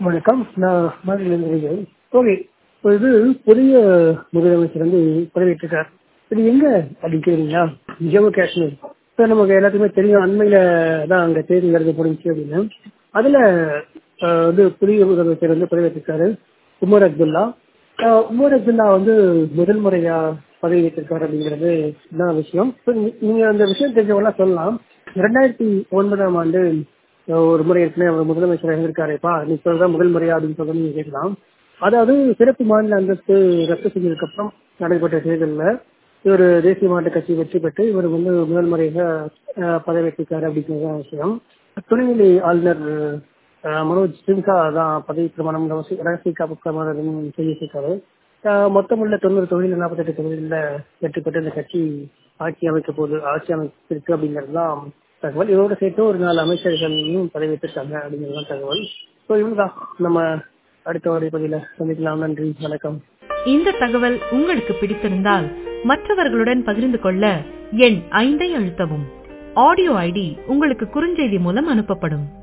வணக்கம் நான் மாதிரி ஓகே இப்போ இது புதிய முதலமைச்சர் வந்து பதவியேற்றிருக்கார் இது எங்க அப்படின்னு கேக்குறீங்களா ஜம்மு காஷ்மீர் இப்போ நமக்கு எல்லாத்துக்குமே தெரியும் அண்மையில தான் அங்க தேர்தல் முடிஞ்சு அப்படின்னு அதுல அஹ், வந்து புதிய முதலமைச்சர் வந்து பதவியேற்றிருக்காரு உமர் அப்துல்லா அஹ், உமர் அப்துல்லா வந்து முதல் முறையா பதவியேற்றிருக்காரு அப்படிங்கிறது தான் விஷயம் இப்போ நீ- நீங்க அந்த விஷயம் தெரிஞ்சவங்களாம் சொல்லலாம் ரெண்டாயிரத்தி ஒன்பதாம் ஆண்டு அஹ், ஒரு முறை ஏற்கனவே அவர் முதலமைச்சர் இருந்திருக்காருப்பா நீ சொல்ற முதல் முறையா அப்படின்னு சொல்லி நீங்க கேட்கலாம் அதாவது சிறப்பு மாநில அந்தஸ்து ரத்து செஞ்சதுக்கு அப்புறம் நடைபெற்ற தேர்தலில் இவர் தேசிய மாநில கட்சி வெற்றி பெற்று இவர் வந்து முதல் முறையாக அஹ், பதவியேற்றிருக்காரு அப்படிங்கிறது தான் விஷயம் துணைநிலை ஆளுநர் அஹ், மனோஜ் சின்ஹா தான் பதவி பிரமாணம் ரகசிய ரகசிய காப்பு பிரமாணம் செய்திருக்காரு அஹ், மொத்தமுள்ள தொண்ணூறு தொகுதியில் நாற்பத்தெட்டு தொகுதிகளில் வெற்றி பெற்று இந்த கட்சி ஆட்சி அமைக்க போகுது ஆட்சி அமைச்சிருக்கு அப்படிங்கிறது தான் தகவல் இதோட சேர்த்து ஒரு நாலு அமைச்சர்களும் பதவியேற்றிருக்காங்க அப்படிங்கிறது தான் தகவல் ஸோ இவங்கதான் நம்ம அடுத்த வரை பதில சந்திக்கலாம் நன்றி வணக்கம் இந்த தகவல் உங்களுக்கு பிடித்திருந்தால் மற்றவர்களுடன் பகிர்ந்து கொள்ள எண் ஐந்தை அழுத்தவும் ஆடியோ ஐடி உங்களுக்கு குறுஞ்செய்தி மூலம் அனுப்பப்படும்